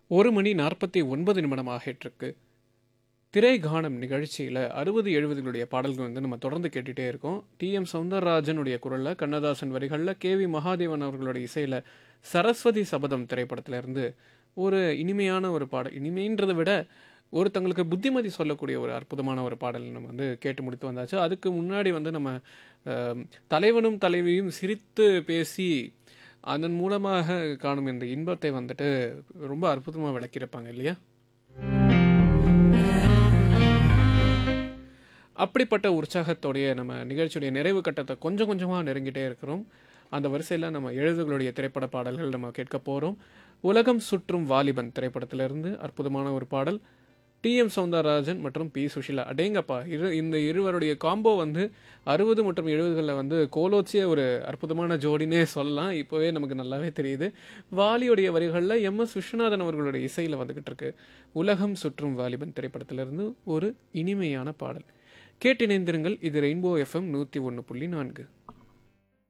ஒரு மணி நாற்பத்தி ஒன்பது நிமிடம் ஆகிட்டிருக்கு திரை கானம் நிகழ்ச்சியில் அறுபது எழுபதுகளுடைய பாடல்கள் வந்து நம்ம தொடர்ந்து கேட்டுகிட்டே இருக்கோம் டிஎம் சௌந்தரராஜனுடைய குரலில் கண்ணதாசன் வரிகளில் கேவி மகாதேவன் அவர்களுடைய இசையில் சரஸ்வதி சபதம் திரைப்படத்துல இருந்து ஒரு இனிமையான ஒரு பாடல் இனிமைன்றதை விட ஒருத்தங்களுக்கு புத்திமதி சொல்லக்கூடிய ஒரு அற்புதமான ஒரு பாடல் நம்ம வந்து கேட்டு முடித்து வந்தாச்சு அதுக்கு முன்னாடி வந்து நம்ம அஹ், தலைவனும் தலைவியும் சிரித்து பேசி அதன் மூலமாக காணும் இந்த இன்பத்தை வந்துட்டு ரொம்ப அற்புதமாக விளக்கியிருப்பாங்க இல்லையா அப்படிப்பட்ட உற்சாகத்தோடைய நம்ம நிகழ்ச்சியுடைய நிறைவு கட்டத்தை கொஞ்சம் கொஞ்சமாக நெருங்கிட்டே இருக்கிறோம் அந்த வரிசையில் நம்ம எழுதுகளுடைய திரைப்பட பாடல்கள் நம்ம கேட்க போகிறோம் உலகம் சுற்றும் வாலிபன் திரைப்படத்திலிருந்து அற்புதமான ஒரு பாடல் டிஎம் சௌந்தரராஜன் மற்றும் பி சுஷிலா அடேங்கப்பா இரு இந்த இருவருடைய காம்போ வந்து அறுபது மற்றும் எழுபதுகளில் வந்து கோலோச்சிய ஒரு அற்புதமான ஜோடினே சொல்லலாம் இப்போவே நமக்கு நல்லாவே தெரியுது வாலியுடைய வரிகளில் எம் எஸ் விஸ்வநாதன் அவர்களுடைய இசையில் வந்துக்கிட்டு இருக்கு உலகம் சுற்றும் வாலிபன் திரைப்படத்திலிருந்து ஒரு இனிமையான பாடல் கேட்டிணைந்திருங்கள் இது ரெயின்போ எஃப்எம் நூற்றி ஒன்று புள்ளி நான்கு